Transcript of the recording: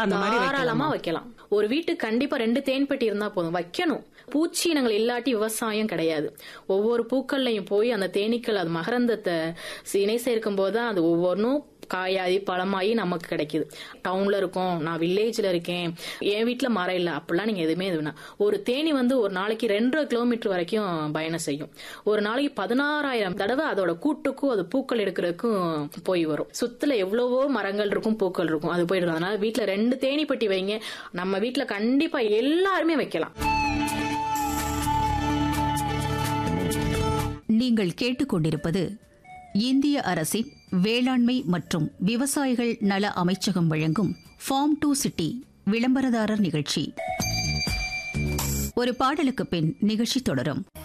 அந்த மாதிரி தாராளமா வைக்கலாமா? வைக்கலாம் ஒரு வீட்டுக்கு கண்டிப்பா ரெண்டு தேன் பெட்டி இருந்தா போதும் வைக்கணும் பூச்சி இனங்கள் இல்லாட்டி விவசாயம் கிடையாது ஒவ்வொரு பூக்கள்லையும் போய் அந்த தேனீக்கள் அது மகரந்தத்தை இணை சேர்க்கும் போது தான் அது ஒவ்வொன்றும் காயாகி பழமாயி நமக்கு கிடைக்குது டவுன்ல இருக்கோம் நான் வில்லேஜ்ல இருக்கேன் என் வீட்ல மரம் இல்ல அப்படிலாம் நீங்க எதுவுமே இது வேணாம் ஒரு தேனி வந்து ஒரு நாளைக்கு ரெண்டரை கிலோமீட்டர் வரைக்கும் பயணம் செய்யும் ஒரு நாளைக்கு பதினாறாயிரம் தடவை அதோட கூட்டுக்கும் அது பூக்கள் எடுக்கிறதுக்கும் போய் வரும் சுத்துல எவ்வளவோ மரங்கள் இருக்கும் பூக்கள் இருக்கும் அது போயிடும் அதனால வீட்ல ரெண்டு தேனி பெட்டி வைங்க நம்ம வீட்ல கண்டிப்பா எல்லாருமே வைக்கலாம் நீங்கள் கேட்டுக்கொண்டிருப்பது இந்திய அரசின் வேளாண்மை மற்றும் விவசாயிகள் நல அமைச்சகம் வழங்கும் ஃபார்ம் டு சிட்டி விளம்பரதாரர் நிகழ்ச்சி ஒரு பாடலுக்கு பின் நிகழ்ச்சி தொடரும்